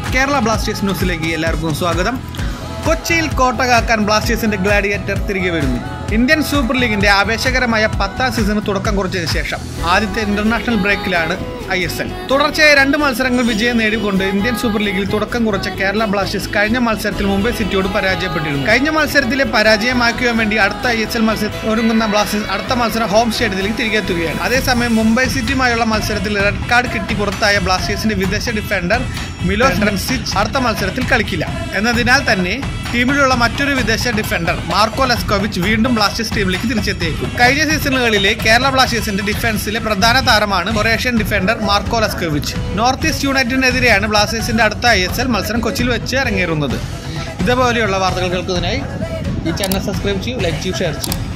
Kerala Blasters ന്യൂസിലേക്ക് എല്ലാവർക്കും സ്വാഗതം കൊച്ചിയിൽ കോട്ട കാക്കാൻ ബ്ലാസ്റ്റേഴ്സിന്റെ ഗ്ലാഡിയേറ്റർ തിരികെ വരുന്നു ഇന്ത്യൻ സൂപ്പർ ലീഗിന്റെ ആവേശകരമായ പത്താം സീസണ് തുടക്കം കുറിച്ചതിന് ശേഷം ആദ്യത്തെ ഇന്റർനാഷണൽ ബ്രേക്കിലാണ് ഐ എസ് എൽ തുടർച്ചയായ രണ്ട് മത്സരങ്ങൾ വിജയം നേടിക്കൊണ്ട് ഇന്ത്യൻ സൂപ്പർ ലീഗിൽ തുടക്കം കുറിച്ച കേരള ബ്ലാസ്റ്റേഴ്സ് കഴിഞ്ഞ മത്സരത്തിൽ മുംബൈ സിറ്റിയോട് പരാജയപ്പെട്ടിരുന്നു കഴിഞ്ഞ മത്സരത്തിലെ പരാജയമാക്കുവാൻ വേണ്ടി അടുത്ത ഐ എസ് എൽ മത്സരം ഒരുങ്ങുന്ന ബ്ലാസ്റ്റേഴ്സ് അടുത്ത മത്സരം ഹോം സ്റ്റേഡിയത്തിലേക്ക് തിരികെ എത്തുകയാണ് അതേസമയം മുംബൈ സിറ്റിയുമായുള്ള മത്സരത്തിൽ റെഡ് കാർഡ് കിട്ടി പുറത്തായ ബ്ലാസ്റ്റേഴ്സിന്റെ വിദേശ ഡിഫൻഡർ മിലോസ് റൺസിച്ച് അടുത്ത മത്സരത്തിൽ കളിക്കില്ല എന്നതിനാൽ തന്നെ ടീമിലുള്ള മറ്റൊരു വിദേശ ഡിഫൻഡർ മാർക്കോ ലെസ്കോവിച്ച് വീണ്ടും ബ്ലാസ്റ്റേഴ്സ് ടീമിലേക്ക് തിരിച്ചെത്തിയേക്കും കഴിഞ്ഞ സീസണുകളിലെ കേരള ബ്ലാസ്റ്റേഴ്സിന്റെ ഡിഫൻസിലെ പ്രധാന താരമാണ് Croatian defender Marco Leskovic North East യുണൈറ്റഡിനെതിരെയാണ് ബ്ലാസ്റ്റേഴ്സിന്റെ അടുത്ത ഐ എസ് എൽ മത്സരം കൊച്ചിയിൽ വെച്ച് ഇറങ്ങിയിരുന്നത് ഇതുപോലെയുള്ള വാർത്തകൾ കേൾക്കുന്നതിനായി ഈ ചാനൽ സബ്സ്ക്രൈബ് ചെയ്യൂ ലൈക്ക് ചെയ്യൂ ഷെയർ ചെയ്യൂ